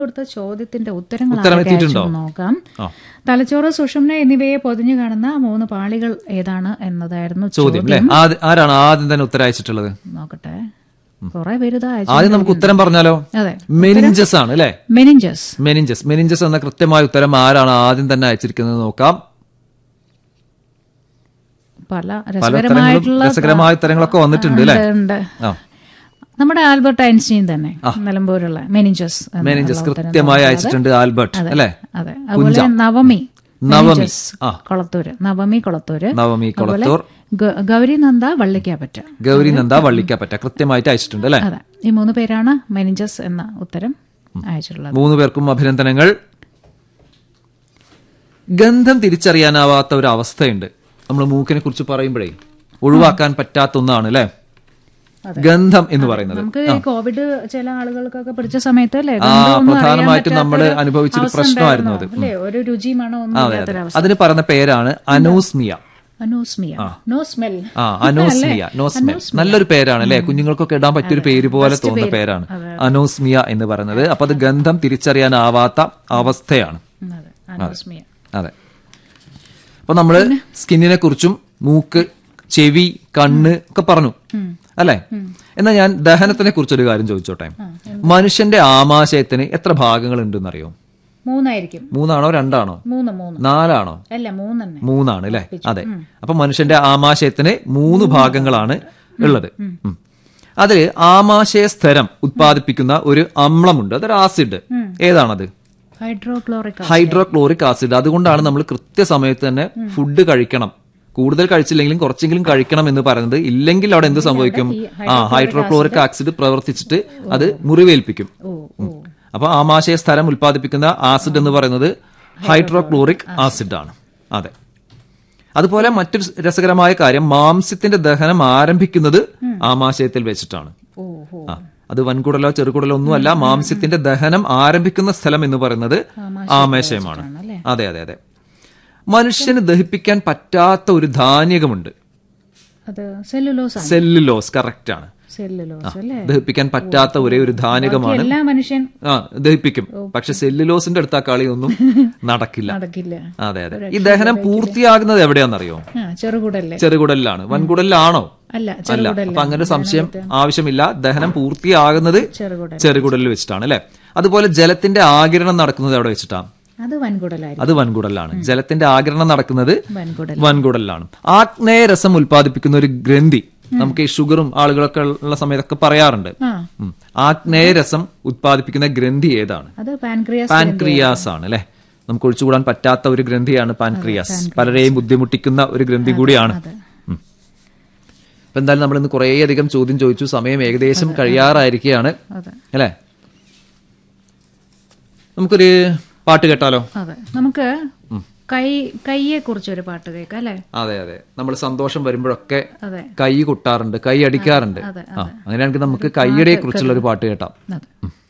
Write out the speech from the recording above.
കൊടുത്ത ചോദ്യത്തിന്റെ ഉത്തരങ്ങൾ ഉത്തരം ആരൊക്കെ എത്തിയിട്ടുണ്ടോ? അയച്ചെന്ന് നോക്കാം ആ. തലച്ചോറ് സുഷുമ്ന എന്നിവയെ പൊതിഞ്ഞു കാണുന്ന മൂന്ന് പാളികൾ ഏതാണ് എന്നതായിരുന്നു ചോദ്യം അല്ലെ ആരാണ് ആദ്യം തന്നെ ഉത്തരം അയച്ചിട്ടുള്ളത് നോക്കട്ടെ കുറെ പേര് ഇതാ അയച്ചു ആദ്യം നമുക്ക് ഉത്തരം പറഞ്ഞാലോ അതെ മെനിഞ്ചസ് ആണ് അല്ലെ മെനിഞ്ചസ് മെനിഞ്ചസ് മെനിഞ്ചസ് എന്ന കൃത്യമായ ഉത്തരം ആരാണ് ആദ്യം തന്നെ അയച്ചിരിക്കുന്നത് നോക്കാം പല പല രസകരമായിട്ടുള്ള ഉത്തരങ്ങളും രസകരമായ ഉത്തരങ്ങളൊക്കെ വന്നിട്ടുണ്ട് അല്ലെ ഉണ്ട് ആ നമ്മുടെ ആൽബർട്ട് ഐൻസ്റ്റീൻ തന്നെ നിലമ്പൂരുള്ള മെനിഞ്ചസ് എന്നുള്ള മെനിഞ്ചസ് ഉത്തരം കൃത്യമായി അയച്ചിട്ടുണ്ട് ആൽബർട്ട് അല്ലെ അതെ അതുപോലെ നവമി നവമി മെനിഞ്ചസ് ആ കൊളത്തൂര് നവമി കൊളത്തൂര് നവമി കൊളത്തൂർ ഗ- ഗൗരി നന്ദ വള്ളിക്കാപ്പറ്റ ഗൗരി നന്ദ വള്ളിക്കപ്പറ്റ കൃത്യമായിട്ട് അയച്ചിട്ടുണ്ട് അല്ലെ അതെ ഈ മൂന്ന് പേരാണ് മെനിഞ്ചസ് എന്ന ഉത്തരം അയച്ചിട്ടുള്ളത് മൂന്ന് പേർക്കും അഭിനന്ദനങ്ങൾ ഗന്ധം തിരിച്ചറിയാനാവാത്ത ഒരു അവസ്ഥയുണ്ട് നമ്മൾ മൂക്കിനെ കുറിച്ച് പറയുമ്പോഴേ ഒഴിവാക്കാൻ പറ്റാത്ത ഒന്നാണ് അല്ലെ ഗന്ധം എന്ന് പറയുന്നത് നമുക്ക് ഈ കോവിഡ് ചില ആളുകൾക്കൊക്കെ പിടിച്ച സമയത്ത് അല്ലേ ആ, ഗന്ധമൊന്നും അറിയാൻ പ്രധാനമായിട്ടും നമ്മള് പറ്റാത്തൊരു അനുഭവിച്ചൊരു അവസ്ഥ പ്രശ്നമായിരുന്നു അത്. ഉണ്ടായിരുന്നു. അല്ലേ ഒരു രുചി മണോ ഒന്നും അതെ ഇല്ലാത്തൊരു അതെ അവസ്ഥ അതിന് പറയുന്ന പേരാണ് അനോസ്മിയ അനോസ്മിയ നോ സ്മെൽ ആ അനോസ്മിയ നോസ്മിയ നല്ലൊരു പേരാണ് അല്ലെ കുഞ്ഞുങ്ങൾക്കൊക്കെ ഇടാൻ പറ്റിയൊരു പേര് പോലെ തോന്നുന്ന പേരാണ് അനോസ്മിയ എന്ന് പറയുന്നത് അപ്പൊ അത് ഗന്ധം തിരിച്ചറിയാനാവാത്ത അവസ്ഥയാണ് അതെ അനോസ്മിയ അതെ അപ്പൊ നമ്മള് സ്കിന്നിനെ കുറിച്ചും മൂക്ക് ചെവി കണ്ണ് ഒക്കെ പറഞ്ഞു അല്ലെ എന്നാ ഞാൻ ദഹനത്തിനെ കുറിച്ചൊരു കാര്യം ചോദിച്ചോട്ടെ മനുഷ്യന്റെ ആമാശയത്തിന് എത്ര ഭാഗങ്ങൾ ഉണ്ടെന്നറിയോ മൂന്നായിരിക്കും മൂന്നാണോ രണ്ടാണോ മൂന്ന് മൂന്ന് നാലാണോ അല്ല മൂന്നെണ്ണെ മൂന്നാണ് അല്ലെ അതെ അപ്പൊ മനുഷ്യന്റെ ആമാശയത്തിന് മൂന്ന് ഭാഗങ്ങളാണ് ഉള്ളത് ഉം. അതില് ആമാശയ സ്ഥരം ഉത്പാദിപ്പിക്കുന്ന ഒരു അമ്ലമുണ്ട് അതൊരു ആസിഡ് ഏതാണത് ഹൈഡ്രോക്ലോറിക് ഹൈഡ്രോക്ലോറിക് ആസിഡ് അതുകൊണ്ടാണ് നമ്മൾ കൃത്യസമയത്ത് തന്നെ ഫുഡ് കഴിക്കണം കൂടുതൽ കഴിച്ചില്ലെങ്കിലും കുറച്ചെങ്കിലും കഴിക്കണം എന്ന് പറയുന്നത് ഇല്ലെങ്കിൽ അവിടെ എന്ത് സംഭവിക്കും ആ ഹൈഡ്രോക്ലോറിക് ആസിഡ് പ്രവർത്തിച്ചിട്ട് അത് മുറിവേൽപ്പിക്കും ഓ ഓ അപ്പൊ ആമാശയ സ്ഥലം ഉൽപ്പാദിപ്പിക്കുന്ന ആസിഡ് എന്ന് പറയുന്നത് ഹൈഡ്രോക്ലോറിക് ആസിഡ് ആണ് അതെ അതുപോലെ മറ്റൊരു രസകരമായ കാര്യം മാംസ്യത്തിന്റെ ദഹനം ആരംഭിക്കുന്നത് ആമാശയത്തിൽ വെച്ചിട്ടാണ് ഓ ഓ ആ അത് വൻകുടലോ ചെറുകുടലോ ഒന്നുമല്ല മാംസ്യത്തിന്റെ ദഹനം ആരംഭിക്കുന്ന സ്ഥലം എന്ന് പറയുന്നത് ആമാശയമാണ് അല്ലേ? അതെ അതെ അതെ മനുഷ്യന് ദഹിപ്പിക്കാൻ പറ്റാത്ത ഒരു ധാന്യകമുണ്ട് അത് സെല്ലുലോസ് ആണ് സെല്ലുലോസ് കറക്റ്റ് ആണ് സെല്ലുലോസ് അല്ലേ ദഹിപ്പിക്കാൻ പറ്റാത്ത ഒരേ ഒരു ധാന്യകമാണ് എല്ലാ മനുഷ്യൻ ആ ദഹിപ്പിക്കും പക്ഷെ സെല്ലുലോസിന്റെ അടുത്ത ആ കളിയൊന്നും നടക്കില്ല നടക്കില്ല അതെ അതെ ഈ ദഹനം പൂർത്തിയാകുന്നത് എവിടെയാണെന്നറിയോ ആ ചെറുകുടല്ലേ ചെറുകുടലിലാണ് വൻകുടലിലാണോ അല്ല അല്ല ചെറുകുടൽ അപ്പൊ അങ്ങനെ ഒരു സംശയം ആവശ്യമില്ല ദഹനം പൂർത്തിയാകുന്നത് ചെറുകുടൽ ചെറുകുടലിൽ വെച്ചിട്ടാണ് അല്ലെ അതുപോലെ ജലത്തിന്റെ ആകിരണം നടക്കുന്നത് എവിടെ വെച്ചിട്ടാണ് അത് വൻകുടലായിരിക്കും അത് വൻകുടലിലാണ് ജലത്തിന്റെ ആകിരണം നടക്കുന്നത് വൻകുടൽ വൻകുടലിലാണ് ആഗ്നേയ രസം ഉൽപ്പാദിപ്പിക്കുന്ന ഒരു ഗ്രന്ഥി നമുക്ക് ഈ ഷുഗറും ആളുകളൊക്കെ ഉള്ള സമയത്തൊക്കെ പറയാറുണ്ട് ആ ഉം. ആഗ്നേയ രസം ഉത്പാദിപ്പിക്കുന്ന ഗ്രന്ഥി ഏതാണ് അത് പാൻക്രിയാസ് പാൻക്രിയാസ് ആണ് അല്ലെ നമുക്ക് ഒഴിച്ചുകൂടാൻ പറ്റാത്ത ഒരു ഗ്രന്ഥിയാണ് പാൻക്രിയാസ് പലരെയും ബുദ്ധിമുട്ടിക്കുന്ന ഒരു ഗ്രന്ഥി കൂടിയാണ് അതെ ഉം. അപ്പൊ എന്തായാലും നമ്മൾ ഇന്ന് കുറേയധികം ചോദ്യം ചോദിച്ചു സമയം ഏകദേശം കഴിയാറായിരിക്കുകയാണ് അതെ അല്ലെ നമുക്കൊരു പാട്ട് കേട്ടാലോ അതെ നമുക്ക് കൈ കൈയെ കുറിച്ച് ഒരു പാട്ട് കേൾക്കാം അല്ലേ അതെ അതെ നമ്മൾ സന്തോഷം വരുമ്പോഴൊക്കെ അതെ കൈ കൊട്ടാറുണ്ട് കൈ അടിക്കാറുണ്ട് അതെ, ആ അങ്ങനെയാണെങ്കിൽ നമുക്ക് കൈയടിയെ കുറിച്ചുള്ള ഒരു പാട്ട് കേട്ടാം അതെ